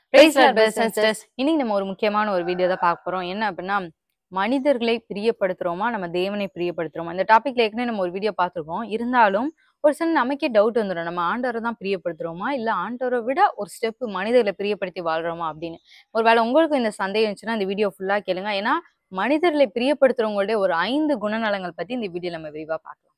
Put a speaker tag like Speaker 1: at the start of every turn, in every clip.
Speaker 1: Praise Lord, brothers and sisters. இன்னைக்கு நம்ம ஒரு முக்கியமான ஒரு வீடியோ தான் பார்க்க போறோம் என்ன அப்படின்னா மனிதர்களை பிரியப்படுத்துறோமா நம்ம தேவனை பிரியப்படுத்துறோமா இந்த டாபிக்ல ஏற்கனவே நம்ம ஒரு வீடியோ பார்த்திருக்கோம் இருந்தாலும் ஒரு சில நமக்கே டவுட் வந்துடும் நம்ம ஆண்டவரை தான் பிரியப்படுத்துறோமா இல்ல ஆண்டவரை விட ஒரு ஸ்டெப் மனிதர்களை பிரியப்படுத்தி வாழ்றோமா அப்படின்னு ஒருவேளை உங்களுக்கு இந்த சந்தேகம் இருந்துச்சுன்னா இந்த வீடியோ ஃபுல்லா கேளுங்க ஏன்னா மனிதர்களை பிரியப்படுத்துறவங்களுடைய ஒரு ஐந்து குணநலங்கள் பத்தி இந்த வீடியோ நம்ம விரிவா பார்க்கலாம்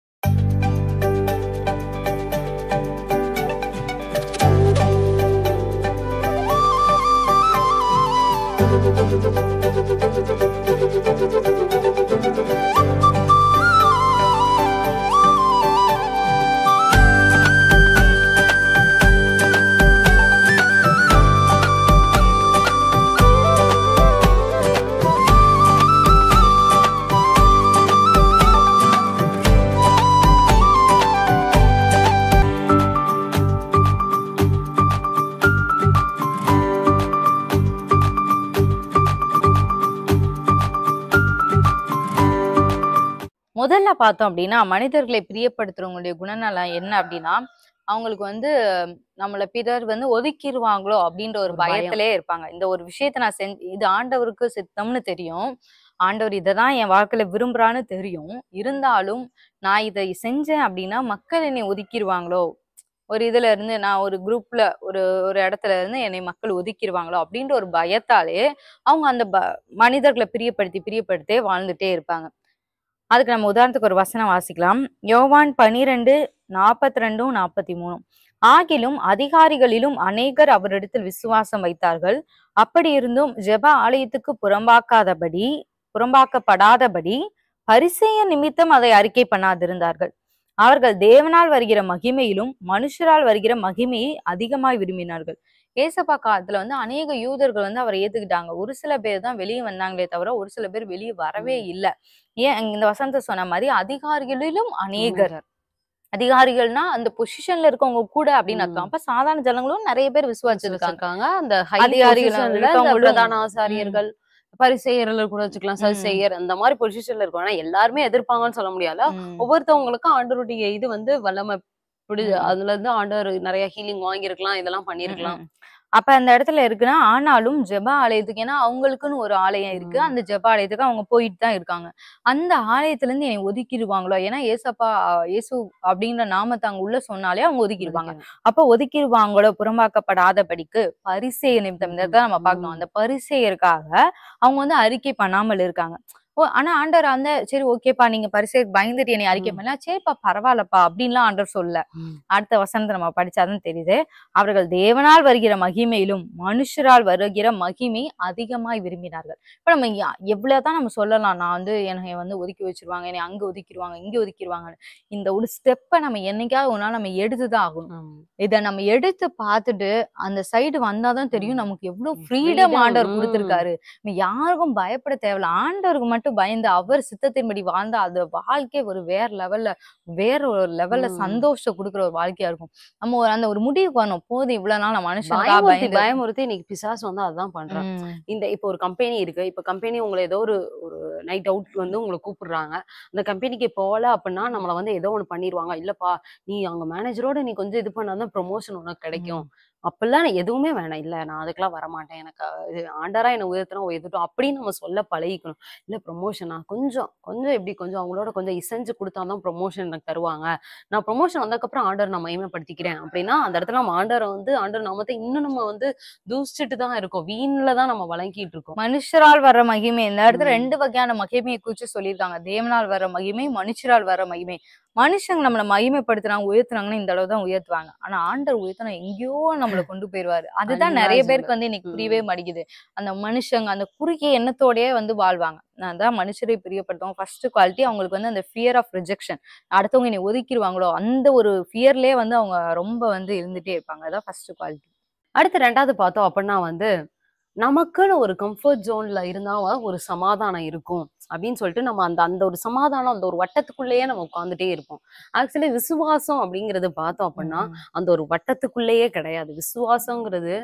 Speaker 1: முதல்ல பார்த்தோம் அப்படின்னா மனிதர்களை பிரியப்படுத்துறவங்களுடைய குணநலம் என்ன அப்படின்னா அவங்களுக்கு வந்து நம்மள பிறர் வந்து ஒதுக்கிடுவாங்களோ அப்படின்ற ஒரு
Speaker 2: ஒரு பயம்.
Speaker 1: பயத்திலே இருப்பாங்க இந்த ஒரு விஷயத்த நான் செஞ்சு இது ஆண்டவருக்கு சித்தம்னு தெரியும் ஆண்டவர் இதை தான் என் வாழ்க்கையில விரும்புறான்னு தெரியும் இருந்தாலும் நான் இதை செஞ்சேன் அப்படின்னா மக்கள் என்னை ஒதுக்கிடுவாங்களோ ஒரு இதுல இருந்து நான் ஒரு குரூப்ல ஒரு ஒரு இடத்துல இருந்து என்னை மக்கள் ஒதுக்கிடுவாங்களோ அப்படின்ற ஒரு பயத்தாலே அவங்க அந்த ப மனிதர்களை பிரியப்படுத்தி பிரியப்படுத்தே வாழ்ந்துட்டே இருப்பாங்க அதுக்கு நம்ம உதாரணத்துக்கு ஒரு வசனம் வாசிக்கலாம் யோவான் பனிரெண்டு நாற்பத்தி ரெண்டும் நாற்பத்தி மூணும் ஆகிலும் அதிகாரிகளிலும் அநேகர் அவரிடத்தில் விசுவாசம் வைத்தார்கள் அப்படி இருந்தும் ஜெப ஆலயத்துக்கு புறம்பாக்காதபடி புறம்பாக்கப்படாதபடி பரிசேய நிமித்தம் அதை அறிக்கை பண்ணாதிருந்தார்கள் அவர்கள் தேவனால் வருகிற மகிமையிலும் மனுஷரால் வருகிற மகிமையை அதிகமாய் விரும்பினார்கள் ஏசப்பா காலத்துல வந்து அநேக யூதர்கள் வந்து அவரை ஏத்துக்கிட்டாங்க ஒரு சில பேர் தான் வெளியே வந்தாங்களே தவிர ஒரு சில பேர் வெளியே வரவே இல்லை ஏன் இந்த வசந்த சொன்ன மாதிரி அதிகாரிகளிலும் அநேகர் அதிகாரிகள்னா அந்த பொசிஷன்ல இருக்கவங்க கூட அப்படின்னு அர்த்தம்
Speaker 2: ம்.
Speaker 1: அப்ப சாதாரண ஜனங்களும் நிறைய பேர் விசுவாசிச்சிருக்காங்க
Speaker 2: வச்சிருக்காங்க அந்த ஹை
Speaker 1: அதிகாரிகள்
Speaker 2: பொசிஷன்ல
Speaker 1: இருக்கவங்களும்.
Speaker 2: பிரதான ஆசிரியர்கள் பரிசெயர்கள் கூட வச்சுக்கலாம்
Speaker 1: ம்.
Speaker 2: சல்செயர் அந்த மாதிரி பொசிஷன்ல இருக்கும் ஆனா எல்லாருமே எதிர்ப்பாங்கன்னு சொல்ல முடியாது
Speaker 1: ம்.
Speaker 2: ஒவ்வொருத்தவங்களுக்கும் ஆண்டவருடைய இது வந்து வல்லமை பிடி
Speaker 1: ம்.
Speaker 2: அதுல இருந்து ஆண்டவர் நிறைய ஹீலிங் வாங்கியிருக்கலாம் இதெல்லாம் பண்ணிருக்கலாம்
Speaker 1: ம், ம். அப்ப அந்த இடத்துல இருக்குன்னா ஆனாலும் ஜெப ஆலயத்துக்கு ஏன்னா அவங்களுக்குன்னு ஒரு ஆலயம் இருக்கு
Speaker 2: ம்.
Speaker 1: அந்த ஜெப ஆலயத்துக்கு அவங்க போயிட்டு தான் இருக்காங்க அந்த ஆலயத்துல இருந்து என்னை ஒதுக்கிடுவாங்களோ ஏன்னா ஏசப்பா இயேசு அப்படின்ற நாமத்தை அங்க உள்ள சொன்னாலே அவங்க ஒதுக்கிடுவாங்க அப்ப ஒதுக்கிடுவாங்களோ புறம்பாக்கப்படாதபடிக்கு பரிசெய நிமித்தம் இந்த இடத்துல நம்ம பார்க்கணும்
Speaker 2: ம்.
Speaker 1: அந்த பரிசெயருக்காக அவங்க வந்து அறிக்கை பண்ணாமல் இருக்காங்க ஓ ஆனா ஆண்டவர் அந்த சரி ஓகேப்பா நீங்க பரிசெயருக்கு பயந்துட்டு என்னை அறிக்கை
Speaker 2: ம்.
Speaker 1: பண்ணல சரிப்பா பரவாயில்லப்பா அப்படின்லாம் ஆண்டவர் சொல்ல
Speaker 2: ம்.
Speaker 1: அடுத்த வசனத்தை நம்ம படிச்சாதான் தெரியுது அவர்கள் தேவனால் வருகிற மகிமையிலும் மனுஷரால் வருகிற மகிமை அதிகமாய் விரும்பினார்கள் இப்ப நம்ம யா- எவ்வளவுதான் நம்ம சொல்லலாம் நான் வந்து என்னை வந்து ஒதுக்கி வச்சிருவாங்க என்னை அங்க ஒதுக்கிடுவாங்க இங்க ஒதுக்கிடுவாங்க இந்த ஒரு ஸ்டெப்பை நம்ம என்னைக்காவது ஒரு நாள் நம்ம எடுத்துதான் ஆகணும்
Speaker 2: ஆமா.
Speaker 1: இத நம்ம எடுத்து பார்த்துட்டு அந்த சைடு வந்தாதான் தெரியும்
Speaker 2: ம்.
Speaker 1: நமக்கு எவ்வளவு
Speaker 2: ம்.
Speaker 1: ஃப்ரீடம்
Speaker 2: freedom,
Speaker 1: ஆண்டவர்
Speaker 2: ம்.
Speaker 1: கொடுத்திருக்காரு நம்ம யாருக்கும் பயப்பட தேவையில்ல ஆண்டவருக்கு மட்டும் பயந்து அவர் சித்தத்தின்படி வாழ்ந்தா அது வாழ்க்கை ஒரு வேற லெவல்ல வேற ஒரு லெவல்ல
Speaker 2: ம்.
Speaker 1: சந்தோஷத்தை கொடுக்குற ஒரு வாழ்க்கையா இருக்கும் நம்ம ஒரு அந்த ஒரு முடிவுக்கு வரணும் போதும் இவ்வளவு நாள் நான் மனுஷனுக்கா
Speaker 2: பயமுறுத்தி
Speaker 1: பயந்து
Speaker 2: பயமுறுத்தி இன்னைக்கு பிசாசு வந்து அதுதான் பண்றான்
Speaker 1: ம்,
Speaker 2: இந்த இப்போ ஒரு கம்பெனி இருக்கு இப்ப கம்பெனி உங்களை ஏதோ ஒரு ஒரு நைட் அவுட் வந்து உங்களை கூப்பிடுறாங்க அந்த கம்பெனிக்கு போகல அப்படின்னா நம்மள வந்து ஏதோ ஒண்ணு பண்ணிடுவாங்க இல்லப்பா நீ அங்க மேனேஜரோட நீ கொஞ்சம் இது பண்ணாதான் ப்ரொமோஷன் உனக்கு கிடைக்கும் அப்பெல்லாம் நான் எதுவுமே வேணாம் இல்ல நான் அதுக்கெல்லாம் வரமாட்டேன் எனக்கு அஹ், இது ஆண்டரா என்ன உயர்த்தினா உயர்த்தட்டும் அப்படின்னு நம்ம சொல்ல பழகிக்கணும் இல்ல ப்ரொமோஷனா கொஞ்சம் கொஞ்சம் எப்படி கொஞ்சம் அவங்களோட கொஞ்சம் இசைஞ்சு கொடுத்தாதான் ப்ரொமோஷன் எனக்கு தருவாங்க நான் ப்ரொமோஷன் வந்ததுக்கப்புறம் ஆண்டர் நான் மகிமைப்படுத்திக்கிறேன் அப்படின்னா அந்த இடத்துல நம்ம ஆண்டரை வந்து ஆண்டர் நாமத்தை இன்னும் நம்ம வந்து தூசிச்சுட்டு தான் இருக்கோம் வீண்ல தான் நம்ம வழங்கிட்டு இருக்கோம்
Speaker 1: மனுஷரால் வர்ற மகிமை இந்த இடத்துல
Speaker 2: ம்.
Speaker 1: ரெண்டு வகையான மகிமையை குறிச்சு சொல்லியிருக்காங்க தேவனால் வர்ற மகிமை மனுஷரால் வர்ற மகிமை மனுஷங்க நம்மளை மகிமைப்படுத்துறாங்க உயர்த்துனாங்கன்னு இந்த அளவு தான் உயர்த்துவாங்க ஆனா ஆண்டர் உயர்த்தினா எங்கேயோ நம்மளை கொண்டு போயிருவாரு அதுதான் நிறைய
Speaker 2: Unimaginable.
Speaker 1: பேருக்கு வந்து இன்னைக்கு புரியவே
Speaker 2: ம்.
Speaker 1: மாட்டேங்குது அந்த மனுஷங்க அந்த குறுகிய எண்ணத்தோடயே வந்து வாழ்வாங்க நான் தான் மனுஷரை பிரியப்படுத்துவோம் ஃபர்ஸ்ட் குவாலிட்டி அவங்களுக்கு வந்து அந்த ஃபியர் ஆஃப் ரிஜெக்ஷன் அடுத்தவங்க என்னை ஒதுக்கிடுவாங்களோ அந்த ஒரு ஃபியர்லயே வந்து அவங்க ரொம்ப வந்து இருந்துட்டே இருப்பாங்க அதான் ஃபர்ஸ்ட் குவாலிட்டி
Speaker 2: அடுத்து ரெண்டாவது பார்த்தோம் அப்படின்னா வந்து நமக்குன்னு ஒரு கம்ஃபர்ட் ஜோன்ல இருந்தா ஒரு சமாதானம் இருக்கும் அப்படின்னு சொல்லிட்டு நம்ம அந்த அந்த ஒரு சமாதானம் அந்த ஒரு வட்டத்துக்குள்ளேயே நம்ம உட்காந்துட்டே இருப்போம் ஆக்சுவலி விசுவாசம் அப்படிங்கறது பார்த்தோம் அப்படின்னா அந்த ஒரு வட்டத்துக்குள்ளேயே கிடையாது விசுவாசங்கிறது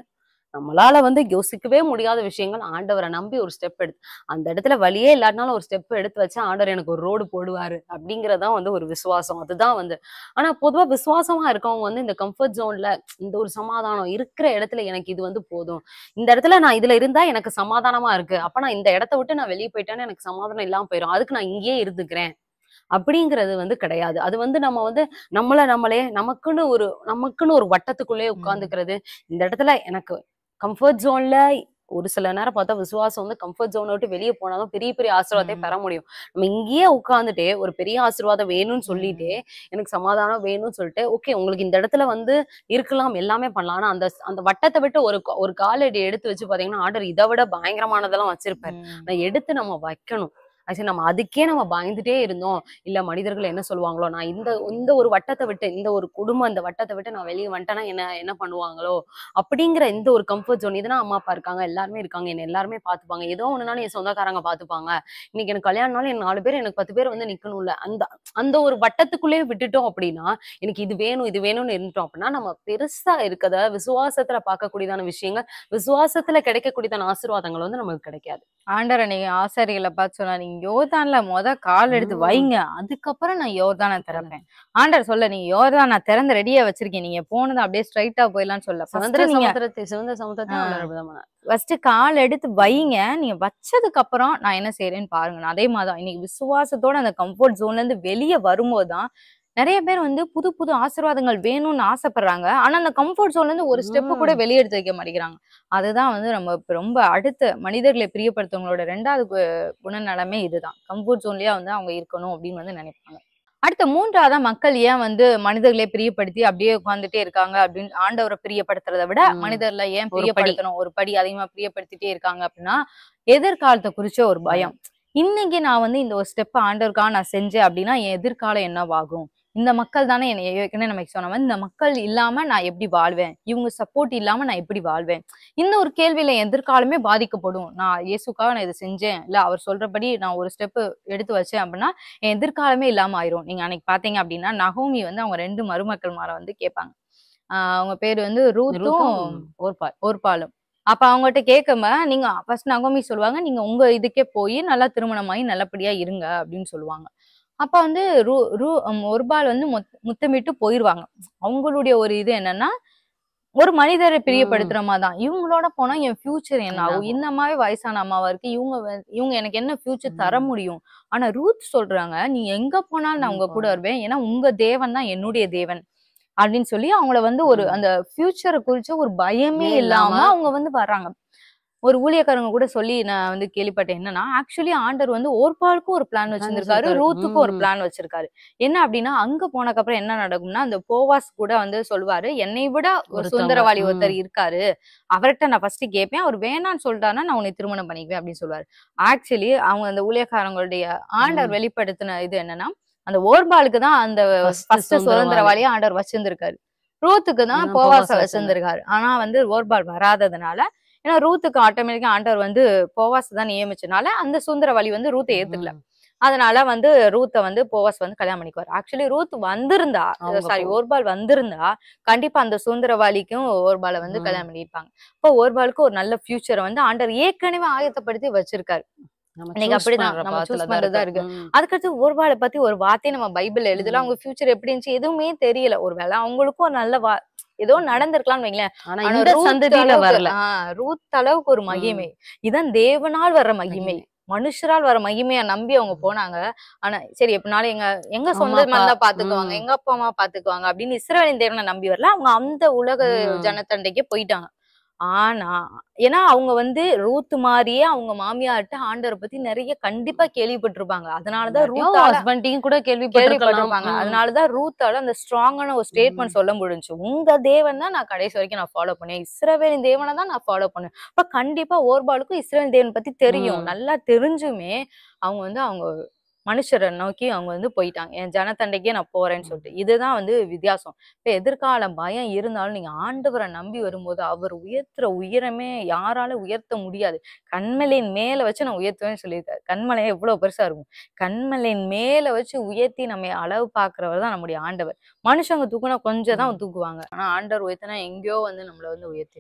Speaker 2: நம்மளால வந்து யோசிக்கவே முடியாத விஷயங்கள் ஆண்டவரை நம்பி ஒரு ஸ்டெப் எடுத்து அந்த இடத்துல வழியே இல்லாட்டினாலும் ஒரு ஸ்டெப் எடுத்து வச்சா ஆண்டவர் எனக்கு ஒரு ரோடு போடுவாரு அப்படிங்கறதுதான் வந்து ஒரு விசுவாசம் அதுதான் வந்து ஆனா பொதுவா விசுவாசமா இருக்கவங்க வந்து இந்த கம்ஃபர்ட் ஜோன்ல இந்த ஒரு சமாதானம் இருக்கிற இடத்துல எனக்கு இது வந்து போதும் இந்த இடத்துல நான் இதுல இருந்தா எனக்கு சமாதானமா இருக்கு அப்ப நான் இந்த இடத்த விட்டு நான் வெளியே போயிட்டேன்னா எனக்கு சமாதானம் இல்லாம போயிடும் அதுக்கு நான் இங்கேயே இருந்துக்கிறேன் அப்படிங்கிறது வந்து கிடையாது அது வந்து நம்ம வந்து நம்மள நம்மளே நமக்குன்னு ஒரு நமக்குன்னு ஒரு வட்டத்துக்குள்ளே உட்கார்ந்துக்கிறது இந்த இடத்துல எனக்கு கம்ஃபர்ட் ஜோன்ல ஒரு சில நேரம் பார்த்தா விசுவாசம் வந்து கம்ஃபர்ட் ஜோனை விட்டு வெளியே போனாலும் பெரிய பெரிய ஆசீர்வாதத்தை
Speaker 1: ம்.
Speaker 2: பெற முடியும் நம்ம இங்கேயே உட்கார்ந்துட்டே ஒரு பெரிய ஆசீர்வாதம் வேணும்னு சொல்லிட்டே எனக்கு சமாதானம் வேணும்னு சொல்லிட்டு ஓகே உங்களுக்கு இந்த இடத்துல வந்து இருக்கலாம் எல்லாமே பண்ணலாம் ஆனா அந்த அந்த வட்டத்தை விட்டு ஒரு கா- ஒரு காலடி எடுத்து வச்சு பாத்தீங்கன்னா ஆர்டர் இதை விட பயங்கரமானதெல்லாம் வச்சிருப்பாரு
Speaker 1: ம்.
Speaker 2: ஆனா எடுத்து நம்ம வைக்கணும் ஆக்சுவலி நம்ம அதுக்கே நம்ம பயந்துட்டே இருந்தோம் இல்ல மனிதர்கள் என்ன சொல்லுவாங்களோ நான் இந்த இந்த ஒரு வட்டத்தை விட்டு இந்த ஒரு குடும்பம் இந்த வட்டத்தை விட்டு நான் வெளியே வந்துட்டேன்னா என்ன என்ன பண்ணுவாங்களோ அப்படிங்கிற இந்த ஒரு கம்ஃபர்ட் ஜோன் இதுனா அம்மா அப்பா இருக்காங்க எல்லாருமே இருக்காங்க என்ன எல்லாருமே பாத்துப்பாங்க ஏதோ ஒண்ணுனாலும் என் சொந்தக்காரங்க பாத்துப்பாங்க இன்னைக்கு எனக்கு கல்யாணம்னாலும் என் நாலு பேர் எனக்கு பத்து பேர் வந்து நிக்கணும்ல அந்த அந்த ஒரு வட்டத்துக்குள்ளே விட்டுட்டோம் அப்படின்னா எனக்கு இது வேணும் இது வேணும்னு இருந்துட்டோம் அப்படின்னா நம்ம பெருசா இருக்கத விசுவாசத்துல பார்க்கக்கூடியதான விஷயங்கள் விசுவாசத்துல கிடைக்கக்கூடியதான ஆசீர்வாதங்கள் வந்து நமக்கு கிடைக்காது
Speaker 1: ஆண்டரை நீங்க ஆசாரிகளை பார்த்து சொன்னா நீங்க யோர்தான்ல முத கால் எடுத்து
Speaker 2: ம்.
Speaker 1: வைங்க அதுக்கப்புறம் நான் யோர்தானை திறப்பேன் ஆண்டர் சொல்ல நீங்க யோர்தான் நான் திறந்து ரெடியா வச்சிருக்கேன் நீங்க போனது அப்படியே ஸ்ட்ரைட்டா போயிடலாம்னு சொல்ல
Speaker 2: சுதந்திர
Speaker 1: First நீங்க
Speaker 2: சமுத்திரத்தை சிவந்த சமுத்திரத்தை
Speaker 1: ஆ.
Speaker 2: ஆண்டவர் அப்படிதான் பண்ணார்.
Speaker 1: ஃபர்ஸ்ட் கால் எடுத்து வைங்க நீங்க வச்சதுக்கு அப்புறம் நான் என்ன செய்யறேன்னு பாருங்க நான் அதே மாதிரிதான் இன்னைக்கு விசுவாசத்தோட அந்த கம்ஃபர்ட் ஜோன்ல இருந்து வெளியே வரும்போதுதான் நிறைய பேர் வந்து புது புது ஆசீர்வாதங்கள் வேணும்னு ஆசைப்படுறாங்க ஆனா அந்த கம்ஃபர்ட் ஜோன்ல இருந்து ஒரு ஸ்டெப் கூட
Speaker 2: ம்.
Speaker 1: வெளியே எடுத்து வைக்க மாட்டேங்கிறாங்க அதுதான் வந்து நம்ம இப்ப ரொம்ப அடுத்த மனிதர்களை பிரியப்படுத்தவங்களோட ரெண்டாவது கு- குணநலமே இதுதான் கம்ஃபர்ட் ஜோன்லயே வந்து அவங்க இருக்கணும் அப்படின்னு வந்து நினைப்பாங்க அடுத்த மூன்றாவதா மக்கள் ஏன் வந்து மனிதர்களை பிரியப்படுத்தி அப்படியே உட்கார்ந்துட்டே இருக்காங்க அப்படின்னு ஆண்டவரை பிரியப்படுத்துறதை விட
Speaker 2: ம்.
Speaker 1: மனிதர்ல ஏன்
Speaker 2: ஒரு படி.
Speaker 1: பிரியப்படுத்தணும் ஒரு படி அதிகமா பிரியப்படுத்திட்டே இருக்காங்க அப்படின்னா எதிர்காலத்தை குறிச்ச ஒரு பயம் இன்னைக்கு நான் வந்து இந்த ஒரு ஸ்டெப் ஆண்டவருக்காக நான் செஞ்சேன் அப்படின்னா என் எதிர்காலம் என்னவாகும் இந்த மக்கள் தானே என்னை ஏற்கனவே நம்ம சொன்ன மாதிரி இந்த மக்கள் இல்லாம நான் எப்படி வாழ்வேன் இவங்க சப்போர்ட் இல்லாம நான் எப்படி வாழ்வேன் இந்த ஒரு கேள்வியில என் எதிர்காலமே பாதிக்கப்படும் நான் இயேசுக்காக நான் இதை செஞ்சேன் இல்ல அவர் சொல்றபடி நான் ஒரு ஸ்டெப் எடுத்து வச்சேன் அப்படின்னா என் எதிர்காலமே இல்லாம ஆயிரும் நீங்க அன்னைக்கு பாத்தீங்க அப்படின்னா நகோமி வந்து அவங்க ரெண்டு மருமக்கள் மாற வந்து கேட்பாங்க ஆஹ் அவங்க பேர் வந்து ரூத்தும்
Speaker 2: ரூத்தும் ஓர்பால்.
Speaker 1: ஒருபாலும் அப்ப அவங்ககிட்ட கேட்காம நீங்க ஃபர்ஸ்ட் நகோமி சொல்லுவாங்க நீங்க உங்க இதுக்கே போய் நல்லா திருமணமாகி நல்லபடியா இருங்க அப்படின்னு சொல்லுவாங்க அப்ப வந்து ரூ ரூ உம், ஒருபால் வந்து முத்- முத்தமிட்டு போயிருவாங்க அவங்களுடைய ஒரு இது என்னன்னா ஒரு மனிதரை பிரியப்படுத்துற மாதிரி தான் இவங்களோட போனா என் ஃபியூச்சர் என்ன ஆகும்
Speaker 2: என்னாகும்?
Speaker 1: இந்த மாதிரி வயசான அம்மாவா இருக்கு இவங்க வந்து- இவங்க எனக்கு என்ன ஃபியூச்சர் தர
Speaker 2: ம்.
Speaker 1: முடியும் ஆனா ரூத் சொல்றாங்க நீ எங்க போனாலும் நான்
Speaker 2: ம்,
Speaker 1: உங்க கூட
Speaker 2: போலாம்.
Speaker 1: வருவேன் ஏன்னா உங்க தேவன் தான் என்னுடைய தேவன் அப்படின்னு சொல்லி அவங்கள வந்து ஒரு
Speaker 2: ம்.
Speaker 1: அந்த ஃபியூச்சரை குறிச்ச ஒரு பயமே
Speaker 2: மே
Speaker 1: இல்லாம
Speaker 2: இல்லாம
Speaker 1: அவங்க வந்து வர்றாங்க ஒரு ஊழியக்காரங்க கூட சொல்லி நான் வந்து கேள்விப்பட்டேன் என்னன்னா ஆக்சுவலி ஆண்டர் வந்து ஓர்பாலுக்கும் ஒரு பிளான் வச்சிருந்திருக்காரு
Speaker 2: வச்சிருக்காரு.
Speaker 1: ரூத்துக்கும் ஒரு
Speaker 2: ம்.
Speaker 1: பிளான் வச்சிருக்காரு என்ன அப்படின்னா அங்க போனதுக்கு அப்புறம் என்ன நடக்கும்னா அந்த போவாஸ் கூட வந்து சொல்லுவாரு என்னை விட ஒரு
Speaker 2: ஒருத்தவங்க.
Speaker 1: சுந்தரவாளி
Speaker 2: ம்.
Speaker 1: ஒருத்தர் இருக்காரு அவர்கிட்ட நான் ஃபர்ஸ்ட் கேட்பேன் அவர் வேணான்னு சொல்லிட்டாருன்னா நான் உன்னை திருமணம் பண்ணிக்குவேன் அப்படின்னு சொல்லுவாரு ஆக்சுவலி அவங்க அந்த ஊழியக்காரங்களுடைய ஆண்டவர்
Speaker 2: ம்.
Speaker 1: வெளிப்படுத்தின இது என்னன்னா அந்த ஓர்பாலுக்கு தான் அந்த
Speaker 2: First
Speaker 1: ஃபர்ஸ்ட்
Speaker 2: சுதந்திரவாளி.
Speaker 1: சுதந்திரவாளியை ஆண்டவர் வச்சிருந்திருக்காரு ரூத்துக்கு தான்
Speaker 2: ஆனா
Speaker 1: போவாச
Speaker 2: போவாச
Speaker 1: வச்சிருந்திருக்காரு ஆனா வந்து ஓர்பால் வராததுனால ஏன்னா ரூத்துக்கு ஆட்டோமேட்டிக்கா ஆண்டவர் வந்து போவாஸ் தான் நியமிச்சனால அந்த சுந்தரவாளி வந்து ரூத்தை ஏத்துக்கல
Speaker 2: ம்.
Speaker 1: அதனால வந்து ரூத்தை வந்து போவாஸ் வந்து கல்யாணம் பண்ணிக்குவார் ஆக்சுவலி ரூத் வந்திருந்தா
Speaker 2: அவங்க
Speaker 1: சாரி
Speaker 2: போ-
Speaker 1: ஓர்பால் வந்திருந்தா கண்டிப்பா அந்த சுந்தரவாளிக்கும் ஓர்பாலை வந்து
Speaker 2: ம்.
Speaker 1: கல்யாணம் பண்ணியிருப்பாங்க இப்போ ஓர்பாலுக்கு ஒரு நல்ல ஃபியூச்சரை வந்து ஆண்டவர் ஏற்கனவே ஆயத்தப்படுத்தி வச்சிருக்காரு
Speaker 2: நம்ம
Speaker 1: இன்னைக்கு
Speaker 2: choose
Speaker 1: அப்படிதான்.
Speaker 2: பண்ற
Speaker 1: நம்ம
Speaker 2: பாத்துல
Speaker 1: choose
Speaker 2: தான்
Speaker 1: பண்றதா
Speaker 2: இருக்கு. ம்.
Speaker 1: அதுக்கடுத்து ஓர்பாலை பத்தி ஒரு வார்த்தையை நம்ம பைபிள்ல எழுதல
Speaker 2: ம்.
Speaker 1: அவங்க ஃபியூச்சர் எப்படி இருந்துச்சு எதுவுமே தெரியல ஒருவேளை அவங்களுக்கும் ஒரு நல்ல வா ஏதோ நடந்திருக்கலாம்னு வைங்களேன்
Speaker 2: ஆனா
Speaker 1: ஆனா
Speaker 2: இந்த
Speaker 1: ரூத்
Speaker 2: சந்ததியில
Speaker 1: அளவுக்கு-
Speaker 2: வரல
Speaker 1: ஆ, ரூத் அளவுக்கு ஒரு மகிமை இதான் தேவனால் வர்ற மகிமை மனுஷரால் வர மகிமைய நம்பி அவங்க போனாங்க ஆனா சரி எப்படினாலும் எங்க எங்க
Speaker 2: அம்மா,
Speaker 1: சொந்த
Speaker 2: அப்பா.
Speaker 1: மந்தா பாத்துக்குவாங்க
Speaker 2: ம்.
Speaker 1: எங்க அப்பா அம்மா பாத்துக்குவாங்க அப்படின்னு இஸ்ரவேலின் தேவனை நம்பி வரல அவங்க அந்த உலக
Speaker 2: ம்.
Speaker 1: ஜனத்தண்டைக்கே போயிட்டாங்க ஆனா ஏன்னா அவங்க வந்து ரூத் மாதிரியே அவங்க மாமியார்ட்ட ஆண்டவரை பத்தி நிறைய கண்டிப்பா கேள்விப்பட்டிருப்பாங்க அதனாலதான்
Speaker 2: இல்லாட்டியும்
Speaker 1: ரூத்தால
Speaker 2: husband-யும் கூட கேள்விப்பட்டிருக்கலாம்.
Speaker 1: கேள்விப்பட்டிருப்பாங்க
Speaker 2: ம்.
Speaker 1: அதனாலதான் ரூத்தால அந்த ஸ்ட்ராங்கான ஒரு ஸ்டேட்மெண்ட் சொல்ல முடிஞ்சுச்சு உங்க தேவன் தான் நான் கடைசி வரைக்கும் நான் ஃபாலோ பண்ணேன் இஸ்ரவேலின் தேவனை தான் நான் ஃபாலோ பண்ணேன் அப்ப கண்டிப்பா ஓர்பாலுக்கும் இஸ்ரவேல் தேவன் பத்தி தெரியும்
Speaker 2: ம்.
Speaker 1: நல்லா தெரிஞ்சுமே அவங்க வந்து அவங்க மனுஷரை நோக்கி அவங்க வந்து போயிட்டாங்க என் ஜனத்தண்டைக்கே நான் போறேன்னு சொல்லிட்டு இதுதான் வந்து வித்தியாசம் இப்ப எதிர்கால பயம் இருந்தாலும் நீங்க ஆண்டவரை நம்பி வரும்போது அவர் உயர்த்துற உயரமே யாரால உயர்த்த முடியாது கண்மலையின் மேல வச்சு நான் உயர்த்துவேன்னு சொல்லியிருக்காரு கண்மலை எவ்வளவு பெருசா இருக்கும் கண்மலையின் மேல வச்சு உயர்த்தி நம்ம அளவு பாக்குறவர் தான் நம்முடைய ஆண்டவர் மனுஷங்க தூக்குனா கொஞ்சம் தான் தூக்குவாங்க ஆனா ஆண்டவர் உயர்த்தினா எங்கேயோ வந்து நம்மள வந்து உயர்த்திடுவார்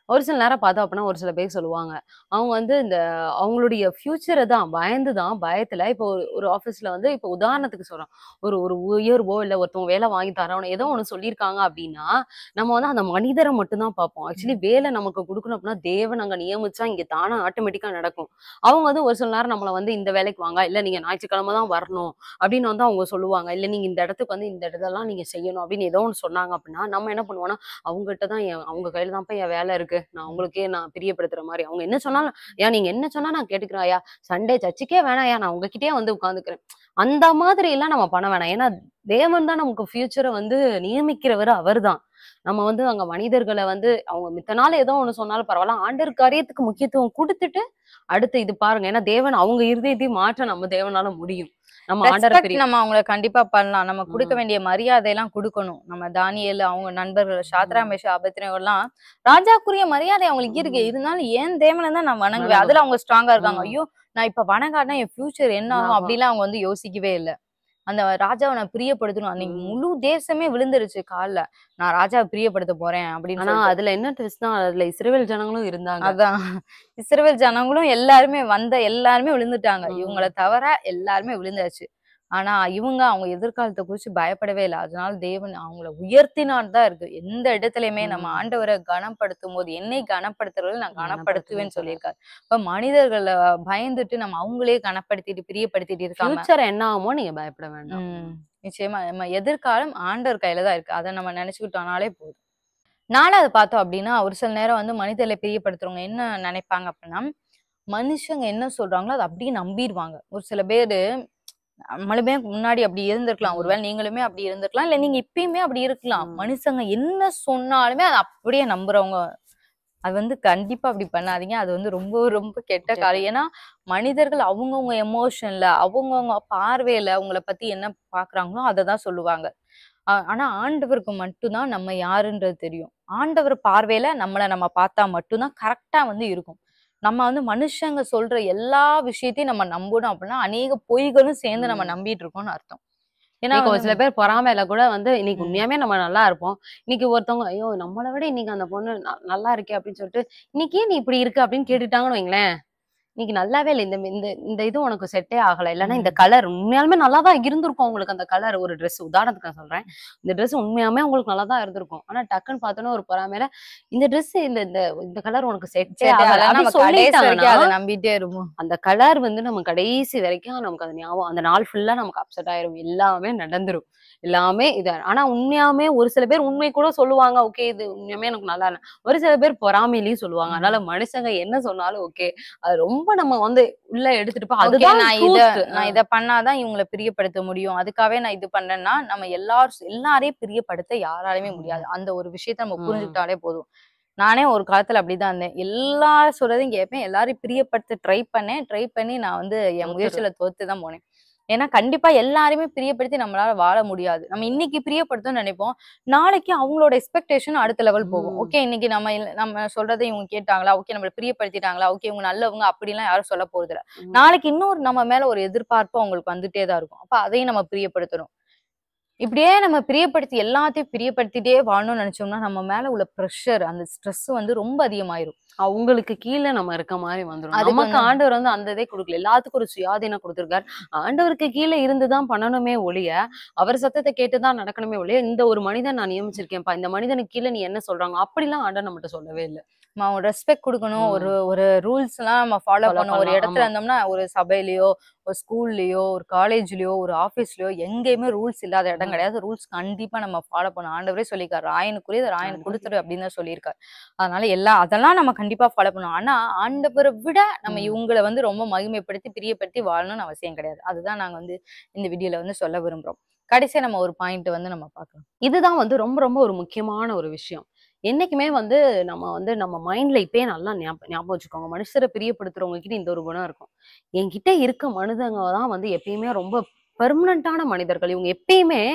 Speaker 2: ஒரு சில நேரம் பார்த்தோம் அப்படின்னா ஒரு சில பேர் சொல்லுவாங்க அவங்க வந்து இந்த அவங்களுடைய ஃபியூச்சரை தான் பயந்து தான் பயத்துல இப்போ ஒரு ஒரு ஆஃபீஸ்ல வந்து இப்போ உதாரணத்துக்கு சொல்றோம் ஒரு ஒரு உயர்வோ இல்லை ஒருத்தவங்க வேலை வாங்கி தரோன்னு ஏதோ ஒன்று சொல்லியிருக்காங்க அப்படின்னா நம்ம வந்து அந்த மனிதரை மட்டும்தான் பார்ப்போம் ஆக்சுவலி வேலை நமக்கு கொடுக்கணும் அப்படின்னா தேவன் அங்க நியமிச்சா இங்க தானா ஆட்டோமேட்டிக்கா நடக்கும் அவங்க வந்து ஒரு சில நேரம் நம்மளை வந்து இந்த வேலைக்கு வாங்க இல்ல நீங்க ஞாயிற்றுக்கிழமை தான் வரணும் அப்படின்னு வந்து அவங்க சொல்லுவாங்க இல்ல நீங்க இந்த இடத்துக்கு வந்து இந்த இடத்தெல்லாம் நீங்க செய்யணும் அப்படின்னு ஏதோ ஒன்று சொன்னாங்க அப்படின்னா நம்ம என்ன பண்ணுவோம்னா அவங்ககிட்ட தான் என் அவங்க கையில தான் என் வேலை இருக்கு நான் அவங்களுக்கே நான் பிரியப்படுத்துற மாதிரி அவங்க என்ன சொன்னாலும் ஏன் நீங்க என்ன சொன்னா நான் கேட்டுக்கிறேன் ஐயா சண்டே சர்ச்சுக்கே வேணாம் ஐயா நான் உங்ககிட்டயே வந்து உட்காந்துக்கிறேன் அந்த மாதிரி எல்லாம் நம்ம பண்ண வேணாம் ஏன்னா தேவன் தான் நமக்கு ஃபியூச்சரை வந்து நியமிக்கிறவர் அவர்தான் நம்ம வந்து அங்க மனிதர்களை வந்து அவங்க மித்த நாள் ஏதோ ஒண்ணு சொன்னாலும் பரவாயில்ல ஆண்டர் காரியத்துக்கு முக்கியத்துவம் கொடுத்துட்டு அடுத்து இது பாருங்க ஏன்னா தேவன் அவங்க இருதயத்தையும் மாற்ற நம்ம தேவனால முடியும் நம்ம ஆண்டரை
Speaker 1: ரெஸ்பெக்ட்
Speaker 2: பெரிய
Speaker 1: நம்ம அவங்கள கண்டிப்பா பண்ணலாம் நம்ம கொடுக்க
Speaker 2: ம்.
Speaker 1: வேண்டிய மரியாதை எல்லாம் கொடுக்கணும் நம்ம தானியல் அவங்க நண்பர்கள் சாத்ரா மேஷா அபத்திரம் எல்லாம் ராஜாக்குரிய மரியாதை அவங்களுக்கு இருக்கு
Speaker 2: ம்.
Speaker 1: இருந்தாலும் ஏன் தேவனை தான் நான் வணங்குவேன்
Speaker 2: வணங்குவேன்.
Speaker 1: அதுல அவங்க ஸ்ட்ராங்கா இருக்காங்க
Speaker 2: ம்.
Speaker 1: ஐயோ நான் இப்ப வணங்காட்டினா என் ஃபியூச்சர் என்ன ஆகும்
Speaker 2: ஆமா.
Speaker 1: அப்படிலாம் அவங்க வந்து யோசிக்கவே இல்லை அந்த ராஜாவை நான் பிரியப்படுத்தணும் அன்னைக்கு
Speaker 2: ம்.
Speaker 1: முழு தேசமே விழுந்துருச்சு கால்ல நான் ராஜாவை பிரியப்படுத்த போறேன் அப்படின்னு
Speaker 2: ஆனா
Speaker 1: சொல்லிட்டு.
Speaker 2: அதுல என்ன ட்விஸ்ட் தான் அதுல இஸ்ரேல் ஜனங்களும் இருந்தாங்க
Speaker 1: அதான் இஸ்ரவேல் ஜனங்களும் எல்லாருமே வந்த எல்லாருமே விழுந்துட்டாங்க
Speaker 2: ம்.
Speaker 1: இவங்கள தவிர எல்லாருமே விழுந்தாச்சு ஆனா இவங்க அவங்க எதிர்காலத்தை குறிச்சு பயப்படவே இல்லை அதனால தேவன் அவங்கள உயர்த்தினான் தான் இருக்கு எந்த இடத்துலயுமே நம்ம
Speaker 2: ம்.
Speaker 1: ஆண்டவரை கனப்படுத்தும் போது என்னை கனப்படுத்துறவர்கள் நான்
Speaker 2: கனப்படுத்துவேன்னு
Speaker 1: கனப்படுத்துவேன்னு
Speaker 2: சொல்றாரு.
Speaker 1: சொல்லியிருக்காரு இப்ப மனிதர்களை பயந்துட்டு நம்ம அவங்களே கனப்படுத்திட்டு பிரியப்படுத்திட்டு இருக்காம
Speaker 2: ஃபியூச்சர் என்ன ஆகுமோ நீங்க பயப்பட வேண்டாம்
Speaker 1: ம், நிச்சயமா நம்ம எதிர்காலம் ஆண்டவர் கையில தான் இருக்கு அதை நம்ம நினைச்சுக்கிட்டோம்னாலே போதும் நாலாவது பார்த்தோம் அப்படின்னா ஒரு சில நேரம் வந்து மனிதர்களை பிரியப்படுத்துறவங்க என்ன நினைப்பாங்க அப்படின்னா மனுஷங்க என்ன சொல்றாங்களோ அதை அப்படியே நம்பிடுவாங்க ஒரு சில பேரு நம்மளுமே முன்னாடி அப்படி இருந்திருக்கலாம்
Speaker 2: ம்.
Speaker 1: ஒருவேளை நீங்களுமே அப்படி இருந்திருக்கலாம் இல்ல நீங்க இப்பயுமே அப்படி இருக்கலாம்
Speaker 2: ம்.
Speaker 1: மனுஷங்க என்ன சொன்னாலுமே அதை அப்படியே நம்புறவங்க அது வந்து கண்டிப்பா அப்படி பண்ணாதீங்க அது வந்து ரொம்ப ரொம்ப கெட்ட
Speaker 2: கெட்ட.
Speaker 1: காரியம் ஏன்னா மனிதர்கள் அவங்கவுங்க எமோஷன்ல அவங்கவுங்க பார்வையில உங்களை பத்தி என்ன பாக்குறாங்களோ அதை தான் சொல்லுவாங்க ஆ- ஆனா ஆண்டவருக்கு மட்டும்தான் நம்ம யாருன்றது தெரியும் ஆண்டவர் பார்வையில நம்மள நம்ம பார்த்தா மட்டும்தான் கரெக்டா வந்து இருக்கும் நம்ம வந்து மனுஷங்க சொல்ற எல்லா விஷயத்தையும் நம்ம நம்பணும் அப்படின்னா அநேக பொய்களும் சேர்ந்து நம்ம
Speaker 2: ம்.
Speaker 1: நம்பிட்டு இருக்கோம்னு அர்த்தம் ஏன்னா
Speaker 2: இன்னைக்கு ஒரு
Speaker 1: வந்து-
Speaker 2: சில பேர் பொறாமையில கூட வந்து இன்னைக்கு
Speaker 1: ம்.
Speaker 2: உண்மையாவே நம்ம நல்லா இருப்போம் இன்னைக்கு ஒருத்தவங்க ஐயோ நம்மளை விட இன்னைக்கு அந்த பொண்ணு ந- நல்லா இருக்கே அப்படின்னு சொல்லிட்டு இன்னைக்கு ஏன் நீ இப்படி இருக்கு அப்படின்னு கேட்டுட்டாங்கன்னு வைங்களேன் இன்னைக்கு நல்லாவே இல்லை இந்த இந்த இந்த இது உனக்கு செட்டே ஆகல இல்லைன்னா இந்த
Speaker 1: ம்.
Speaker 2: கலர் உண்மையாலுமே நல்லா தான் இருந்திருக்கும் உங்களுக்கு அந்த கலர் ஒரு Dress உதாரணத்துக்கு நான் சொல்றேன் இந்த Dress உண்மையாலுமே உங்களுக்கு நல்லா தான் இருந்திருக்கும் ஆனா டக்குன்னு பார்த்தோன்னா ஒரு பொறாமையில இந்த Dress இந்த இந்த இந்த கலர் உனக்கு செட்டே
Speaker 1: சரி,
Speaker 2: ஆகல
Speaker 1: அதெல்லாம் நம்ம
Speaker 2: அப்படி
Speaker 1: கடைசி வரைக்கும் அதை
Speaker 2: சொல்லிட்டாங்கன்னா
Speaker 1: நம்பிட்டே இருப்போம்
Speaker 2: அந்த கலர் வந்து நம்ம கடைசி வரைக்கும் நமக்கு அது ஞாபகம் அந்த நாள் ஃபுல்லா நமக்கு அப்செட் ஆயிரும் எல்லாமே நடந்துரும் எல்லாமே இது ஆனா உண்மையாமே ஒரு சில பேர் உண்மை கூட சொல்லுவாங்க ஓகே இது உண்மையாமே எனக்கு நல்லா இல்லை ஒரு சில பேர் பொறாமையிலையும் சொல்லுவாங்க அதனால மனுஷங்க என்ன சொன்னாலும் ஓகே அது ரொம்ப நம்ம வந்து உள்ள எடுத்துட்டு போய்
Speaker 1: Okay,
Speaker 2: அதுதான்
Speaker 1: நான் இத
Speaker 2: truth.
Speaker 1: நான் இத பண்ணாதான் இவங்களை பிரியப்படுத்த முடியும் அதுக்காகவே நான் இது பண்ணேன்னா நம்ம எல்லாரும் எல்லாரையும் பிரியப்படுத்த யாராலையுமே முடியாது அந்த ஒரு விஷயத்த நம்ம
Speaker 2: ம்.
Speaker 1: புரிஞ்சுக்கிட்டாலே போதும் நானே ஒரு காலத்துல அப்படிதான் இருந்தேன் எல்லா சொல்றதையும் கேட்பேன் எல்லாரையும் பிரியப்படுத்த ட்ரை பண்ணேன் ட்ரை பண்ணி நான் வந்து என்
Speaker 2: தோத்துரு.
Speaker 1: முயற்சியில தோத்து தான் போனேன் ஏன்னா கண்டிப்பா எல்லாரையுமே பிரியப்படுத்தி நம்மளால வாழ முடியாது நம்ம இன்னைக்கு பிரியப்படுத்தணும்னு நினைப்போம் நாளைக்கு அவங்களோட எக்ஸ்பெக்டேஷன் அடுத்த லெவல் போகும்
Speaker 2: ம்.
Speaker 1: ஓகே இன்னைக்கு நம்ம இல்ல- நம்ம சொல்றதை இவங்க கேட்டாங்களா ஓகே நம்மள பிரியப்படுத்திட்டாங்களா ஓகே இவங்க நல்லவங்க அப்படிலாம் யாரும் சொல்ல போறது இல்ல
Speaker 2: ம்.
Speaker 1: நாளைக்கு இன்னொரு நம்ம மேல ஒரு எதிர்பார்ப்பு அவங்களுக்கு வந்துட்டே தான் இருக்கும் அப்ப அதையும் நம்ம பிரியப்படுத்தணும் இப்படியே நம்ம பிரியப்படுத்தி எல்லாத்தையும் பிரியப்படுத்திட்டே வாழணும்னு நினைச்சோம்னா நம்ம மேல உள்ள ப்ரெஷர் அந்த ஸ்ட்ரெஸ் வந்து ரொம்ப அதிகமாயிரும்
Speaker 2: அவங்களுக்கு கீழே நம்ம இருக்க மாதிரி வந்துரும்
Speaker 1: அதுக்கு
Speaker 2: நமக்கு
Speaker 1: வந்து-
Speaker 2: ஆண்டவர் வந்து அந்த இதே கொடுக்கல எல்லாத்துக்கும் ஒரு சுயாதீனம் கொடுத்திருக்காரு ஆண்டவருக்கு கீழே இருந்துதான் பண்ணணுமே ஒழிய அவர் சத்தத்தை கேட்டுதான் நடக்கணுமே ஒழிய இந்த ஒரு மனிதன் நான் நியமிச்சிருக்கேன்ப்பா இந்த மனிதனுக்கு கீழே நீ என்ன சொல்றாங்க அப்படிலாம் ஆண்டவர் நம்மகிட்ட சொல்லவே இல்லை
Speaker 1: ரெஸ்பெக்ட் கொடுக்கணும்
Speaker 2: ம்.
Speaker 1: ஒரு ஒரு ரூல்ஸ் எல்லாம் நம்ம ஃபாலோ
Speaker 2: Follow
Speaker 1: பண்ணணும் ஒரு
Speaker 2: பண்ணலாம்,
Speaker 1: இடத்துல
Speaker 2: ஆமா.
Speaker 1: இருந்தோம்னா ஒரு சபையிலயோ ஒரு ஸ்கூல்லயோ ஒரு காலேஜ்லயோ ஒரு ஆபீஸ்லயோ எங்கேயுமே ரூல்ஸ் இல்லாத இடம்
Speaker 2: ம்.
Speaker 1: கிடையாது ரூல்ஸ் கண்டிப்பா நம்ம ஃபாலோ பண்ணணும் ஆண்டவரே சொல்லியிருக்காரு ராயனுக்குரியது ராயன்
Speaker 2: ஆமா.
Speaker 1: கொடுத்துரு அப்படின்னு தான் சொல்லியிருக்காரு அதனால எல்லா அதெல்லாம் நம்ம கண்டிப்பா ஃபாலோ பண்ணணும் ஆனா ஆண்டவரை விட நம்ம
Speaker 2: ம்.
Speaker 1: இவங்களை வந்து ரொம்ப மகிமைப்படுத்தி பிரியப்படுத்தி வாழணும்னு அவசியம் கிடையாது அதுதான் நாங்க வந்து இந்த வீடியோல வந்து சொல்ல விரும்புறோம் கடைசியா நம்ம ஒரு பாயிண்ட் வந்து நம்ம பார்க்கலாம்
Speaker 2: இதுதான் வந்து ரொம்ப ரொம்ப ஒரு முக்கியமான ஒரு விஷயம் என்னைக்குமே வந்து நம்ம வந்து நம்ம மைண்ட்ல இப்பயே நல்லா ஞாபகம் ஞாபகம் வச்சுக்கோங்க மனுஷரை பிரியப்படுத்துறவங்க கிட்ட இந்த ஒரு குணம் இருக்கும் என்கிட்ட இருக்க மனிதங்க தான் வந்து எப்பயுமே ரொம்ப பெர்மனண்டான மனிதர்கள் இவங்க எப்பயுமே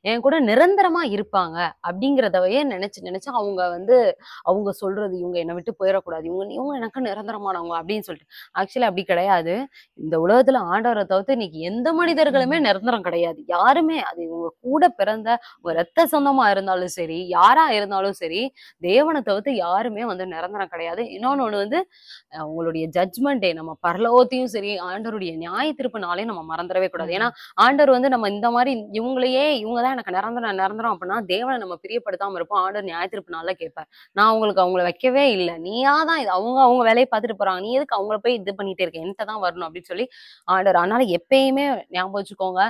Speaker 2: என் கூட நிரந்தரமா இருப்பாங்க அப்படிங்கிறதவையே நினைச்சு நினைச்சு அவங்க வந்து அவங்க சொல்றது இவங்க என்னை விட்டு போயிடக்கூடாது இவங்க இவங்க எனக்கு நிரந்தரமானவங்க அப்படின்னு சொல்லிட்டு ஆக்சுவலி அப்படி கிடையாது இந்த உலகத்துல ஆண்டவரை தவிர்த்து இன்னைக்கு எந்த மனிதர்களுமே நிரந்தரம் கிடையாது யாருமே அது இவங்க கூட பிறந்த உங்க ரத்த சொந்தமா இருந்தாலும் சரி யாரா இருந்தாலும் சரி தேவனை தவிர்த்து யாருமே வந்து நிரந்தரம் கிடையாது இன்னொன்னு ஒண்ணு வந்து அஹ் உங்களுடைய ஜட்ஜ்மெண்ட் டே நம்ம பரலோகத்தையும் சரி ஆண்டவருடைய நியாய திருப்பு நாளையும் நம்ம மறந்துடவே கூடாது ஏன்னா ஆண்டவர் வந்து நம்ம இந்த மாதிரி இவங்களையே இவங்க தான் எனக்கு நிரந்தரம் நிரந்தரம் அப்படின்னா தேவனை நம்ம பிரியப்படுத்தாம இருப்போம் ஆண்டவர் நியாய திருப்பு நாள்ல கேட்பார் நான் உங்களுக்கு அவங்கள வைக்கவே இல்லை நீயா தான் இது அவங்க அவங்க வேலையை பார்த்துட்டு போறாங்க நீ எதுக்கு அவங்கள போய் இது பண்ணிட்டே இருக்க என்கிட்ட தான் வரணும் அப்படின்னு சொல்லி ஆண்டவர் அதனால எப்பயுமே ஞாபகம் வச்சுக்கோங்க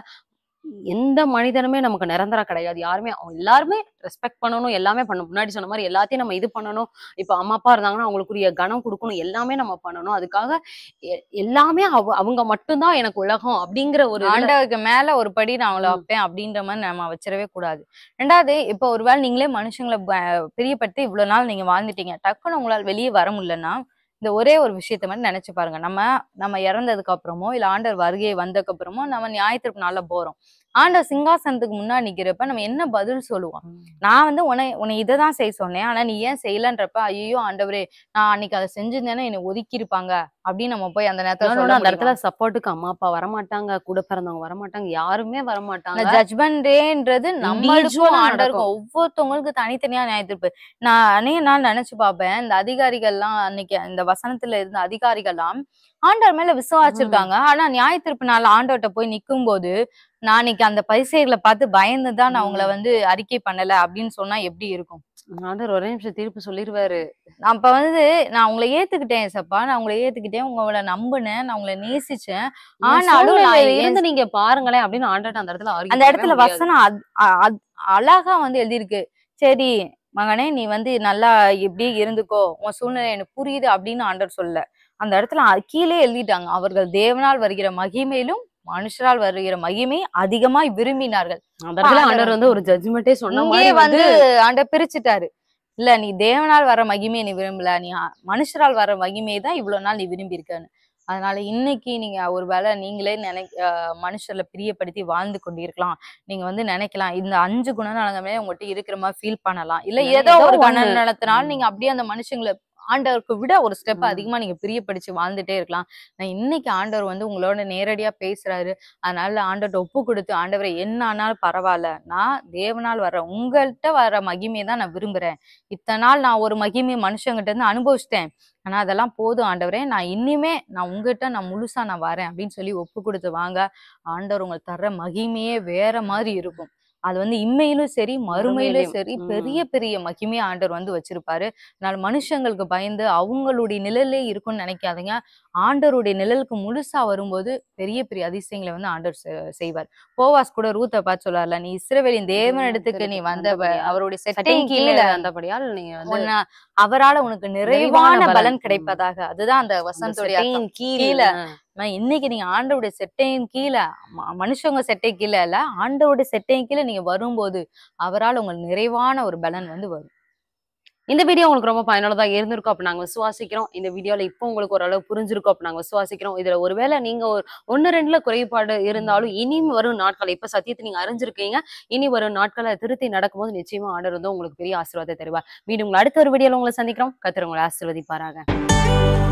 Speaker 2: எந்த மனிதனுமே நமக்கு நிரந்தரம் கிடையாது யாருமே அவங்க எல்லாருமே ரெஸ்பெக்ட் பண்ணணும் எல்லாமே பண்ணணும் முன்னாடி சொன்ன மாதிரி எல்லாத்தையும் நம்ம இது பண்ணணும் இப்ப அம்மா அப்பா இருந்தாங்கன்னா அவங்களுக்குரிய கனம் கொடுக்கணும் எல்லாமே நம்ம பண்ணணும் அதுக்காக எ- எல்லாமே அவ- அவங்க மட்டும்தான் எனக்கு உலகம் அப்படிங்கிற ஒரு இதுல-
Speaker 1: ஆண்டவருக்கு மேல ஒரு படி நான் அவங்கள
Speaker 2: ம்.
Speaker 1: வைப்பேன் அப்படின்ற மாதிரி நம்ம வச்சிடவே கூடாது ரெண்டாவது இப்போ ஒருவேளை நீங்களே மனுஷங்களை ப- பிரியப்படுத்தி இவ்வளவு நாள் நீங்க வாழ்ந்துட்டீங்க டக்குன்னு உங்களால் வெளியே வர முடியலன்னா இந்த ஒரே ஒரு விஷயத்த மட்டும் நினைச்சு பாருங்க நம்ம நம்ம இறந்ததுக்கு அப்புறமோ இல்ல ஆண்டவர் வருகை வந்ததுக்கு அப்புறமோ நம்ம நியாயத்திற்கு நாள்ல போறோம் ஆண்டவர் சிங்காசனத்துக்கு முன்னாடி நிக்கிறப்ப நம்ம என்ன பதில் சொல்லுவோம் நான் வந்து உன்னை உன்னை இதை தான் செய்ய சொன்னேன் ஆனா நீ ஏன் செய்யலன்றப்ப ஐயோ ஆண்டவரே நான் அன்னைக்கு அதை செஞ்சிருந்தேன்னா என்னை ஒதுக்கி இருப்பாங்க அப்படின்னு நம்ம போய் அந்த நேரத்துல
Speaker 2: இன்னொன்னு
Speaker 1: சொல்ல
Speaker 2: அந்த இடத்துல
Speaker 1: முடியுமா?
Speaker 2: சப்போர்ட்டுக்கு அம்மா அப்பா வரமாட்டாங்க கூட பிறந்தவங்க வரமாட்டாங்க யாருமே
Speaker 1: அந்த
Speaker 2: வரமாட்டாங்க
Speaker 1: ஜட்மெண்ட் டேன்றது நம்மளுக்கும்
Speaker 2: Individual ஆ
Speaker 1: ஆண்டருக்கும் ஒவ்வொருத்தவங்களுக்கு தனித்தனியா நியாயத்திருப்பு நான் அநேக நாள் நினைச்சு பார்ப்பேன் இந்த அதிகாரிகள்லாம் அன்னைக்கு இந்த வசனத்துல இருந்த அதிகாரிகள்லாம் ஆண்டவர் மேல விசுவாச்சிருக்காங்க ஆனா நியாயத்திருப்பு நாள் ஆண்டவர்கிட்ட போய் நிக்கும் போது நான் அன்னைக்கு அந்த பரிசைகளை பார்த்து பயந்துதான் நான் அவங்கள வந்து அறிக்கை பண்ணல அப்படின்னு சொன்னா எப்படி இருக்கும்
Speaker 2: ஆண்டவர் ஒரே நிமிஷம் தீர்ப்பு சொல்லிருவாரு
Speaker 1: நான் அப்ப வந்து நான் உங்களை ஏத்துக்கிட்டேன் சப்பா நான் உங்களை ஏத்துக்கிட்டேன் உங்களை நம்பினேன் நான் உங்களை நேசிச்சேன் ஆனாலும்
Speaker 2: ஆனாலும்
Speaker 1: நான் ஏன்
Speaker 2: இருந்து நீங்க பாருங்களேன் அப்படின்னு ஆண்டர்ட்ட அந்த இடத்துல argue
Speaker 1: அந்த
Speaker 2: பண்ணவே
Speaker 1: இடத்துல
Speaker 2: முடியாது.
Speaker 1: வசனம் அத்- அ- அத்- அழகா வந்து எழுதியிருக்கு சரி மகனே நீ வந்து நல்லா இப்படி இருந்துக்கோ உன் சூழ்நிலை எனக்கு புரியுது அப்படின்னு ஆண்டவர் சொல்ல அந்த இடத்துல அ- கீழே எழுதிட்டாங்க அவர்கள் தேவனால் வருகிற மகிமையிலும் மனுஷரால் வருகிற மகிமை அதிகமாய் விரும்பினார்கள்
Speaker 2: அந்த இடத்துல
Speaker 1: ஆண்டவர்
Speaker 2: ஆண்டவர் வந்து ஒரு ஜட்ஜ்மெண்டே சொன்ன
Speaker 1: இங்கே
Speaker 2: மாதிரி
Speaker 1: வந்து
Speaker 2: வந்து
Speaker 1: ஆண்டவர் பிரிச்சுட்டாரு இல்ல நீ தேவனால் வர மகிமையை நீ விரும்பல நீ அ- மனுஷரால் வர மகிமையை தான் இவ்வளவு நாள் நீ விரும்பி இருக்கன்னு அதனால இன்னைக்கு நீங்க ஒருவேளை நீங்களே நினை அஹ் மனுஷர்ல பிரியப்படுத்தி வாழ்ந்து கொண்டிருக்கலாம் நீங்க வந்து நினைக்கலாம் இந்த அஞ்சு குணநலங்கமே உங்ககிட்ட இருக்கிற மாதிரி ஃபீல் பண்ணலாம் இல்ல
Speaker 2: இல்ல,
Speaker 1: ஏதோ
Speaker 2: ஏதோ
Speaker 1: ஒரு
Speaker 2: ஒண்ணு.
Speaker 1: குணநலத்தினால
Speaker 2: ம்.
Speaker 1: நீங்க அப்படியே அந்த மனுஷங்களை ஆண்டவருக்கு விட ஒரு ஸ்டெப்
Speaker 2: ம்.
Speaker 1: அதிகமா நீங்க பிரியப்படுத்தி வாழ்ந்துட்டே இருக்கலாம் நான் இன்னைக்கு ஆண்டவர் வந்து உங்களோட நேரடியா பேசுறாரு அதனால ஆண்டவர்ட்ட ஒப்பு கொடுத்து ஆண்டவரை என்ன ஆனாலும் பரவாயில்ல நான் தேவனால் வர உங்கள்கிட்ட வர மகிமையை தான் நான் விரும்புறேன் இத்தனை நாள் நான் ஒரு மகிமை மனுஷங்கிட்ட இருந்து அனுபவிச்சிட்டேன் ஆனா அதெல்லாம் போதும் ஆண்டவரே நான் இனிமே நான் உங்ககிட்ட நான் முழுசா நான் வரேன் அப்படின்னு சொல்லி ஒப்பு கொடுத்து வாங்க ஆண்டவர் உங்களுக்கு தர்ற மகிமையே வேற மாதிரி இருக்கும் அது வந்து இம்மையிலும் சரி மறுமையிலும்
Speaker 2: மறுமையிலும்.
Speaker 1: சரி
Speaker 2: ம்.
Speaker 1: பெரிய பெரிய மகிமையை ஆண்டவர் வந்து வச்சிருப்பாரு அதனால மனுஷங்களுக்கு பயந்து அவங்களுடைய நிழலே இருக்கும்னு நினைக்காதீங்க ஆண்டவருடைய நிழலுக்கு முழுசா வரும்போது பெரிய பெரிய அதிசயங்களை வந்து ஆண்டவர் செ- செய்வார் போவாஸ் கூட ரூத்தை பார்த்து சொல்லார்ல நீ இஸ்ரவேலின் தேவனிடத்துக்கு நீ வந்த
Speaker 2: வந்தபடியால்
Speaker 1: அவருடைய
Speaker 2: சட்டையின்
Speaker 1: செட்டையின்
Speaker 2: கீழே
Speaker 1: கீழே
Speaker 2: வந்தபடியால் நீங்க வந்து
Speaker 1: உன்னை அவரால உனக்கு நிறைவான
Speaker 2: நிறைவான பலன்.
Speaker 1: பலன்
Speaker 2: ம்.
Speaker 1: கிடைப்பதாக அதுதான் அந்த
Speaker 2: அந்த
Speaker 1: வசனத்துடைய அர்த்தம்.
Speaker 2: சட்டையின் கீழே
Speaker 1: கீழே. நான் இன்னைக்கு நீங்க ஆண்டவருடைய செட்டையின் கீழே ம- மனுஷங்க செட்டை கீழே இல்ல ஆண்டவருடைய செட்டையின் கீழே நீங்க வரும்போது அவரால் உங்களுக்கு நிறைவான ஒரு பலன் வந்து வரும்
Speaker 2: இந்த வீடியோ உங்களுக்கு ரொம்ப பயனுள்ளதா இருந்திருக்கும் அப்ப நாங்க விசுவாசிக்கிறோம் இந்த வீடியோல இப்போ உங்களுக்கு ஓரளவு புரிஞ்சிருக்கும் அப்ப நாங்க விசுவாசிக்கிறோம் இதுல ஒருவேளை நீங்க ஒரு ஒன்னு ரெண்டுல குறைபாடு இருந்தாலும் இனி வரும் நாட்கள் இப்ப சத்தியத்தை நீங்க அறிஞ்சிருக்கீங்க இனி வரும் நாட்களை திருத்தி நடக்கும்போது நிச்சயமா ஆண்டர் வந்து உங்களுக்கு பெரிய ஆசீர்வாதத்தை தருவார் மீண்டும் உங்களை அடுத்த ஒரு வீடியோல உங்களை சந்திக்கிறோம் கத்திர உங்களை ஆசீர்வதிப்பாராக